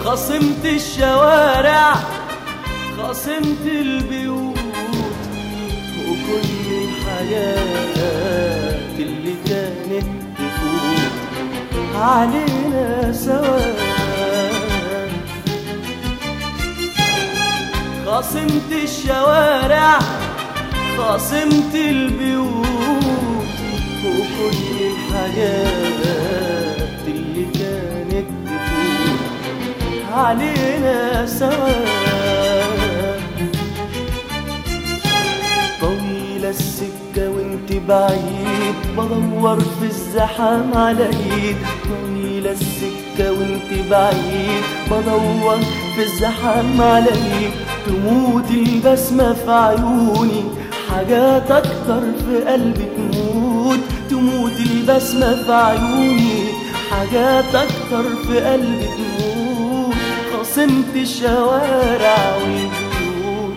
خصمت الشوارع خصمت البيوت وكل الحاجات اللي كانت تفوت علينا سوا خصمت الشوارع خصمت البيوت وكل الحاجات اللي كانت تفوت علينا سوا طويلة السكة وانت بعيد بدور في الزحام على ايد طويلة السكة وانت بعيد بدور في الزحام على ايد تموت البسمة في عيوني حاجات اكتر في قلبي تموت تموت البسمة في عيوني حاجات اكتر في قلبي تموت خصمت الشوارع والبيوت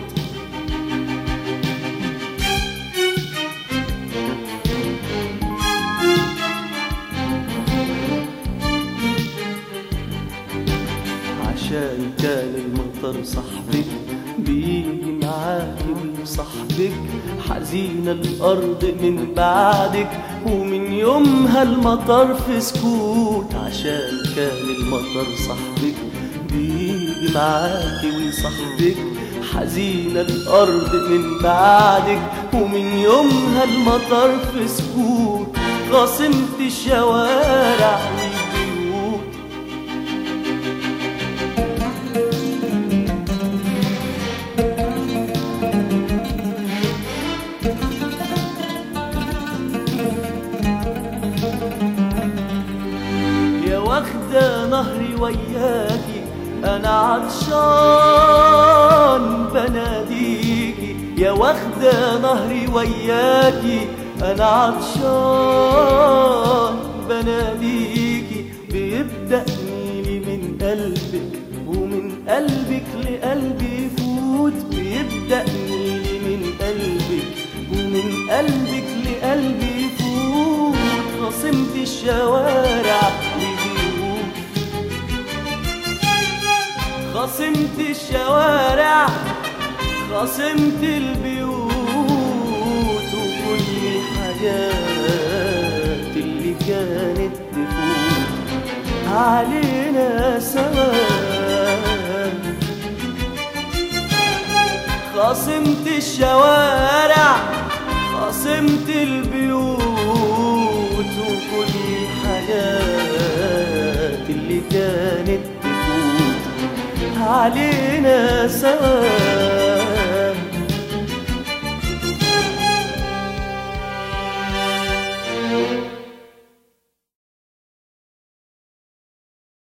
عشان كان المطر صاحبك بيجي معاكي وصاحبك حزينة الأرض من بعدك ومن يومها المطر في سكوت عشان كان المطر صاحبك بيجي معاكي وصاحبك حزينة الأرض من بعدك ومن يومها المطر في سكوت خاصمت الشوارع والبيوت يا واخدة نهري وياكي أنا عطشان بناديكي يا واخدة نهري وياكي أنا عطشان بناديكي بيبدأ نيلي من قلبك ومن قلبك لقلبي يفوت بيبدأ نيلي من قلبك ومن قلبك لقلبي يفوت خصمت الشوارع والبيوت خصمت الشوارع خصمت البيوت وكل الحاجات اللي كانت تفوت علينا سوا خصمت الشوارع خصمت البيوت وكل الحاجات اللي كانت تفوت علينا سوا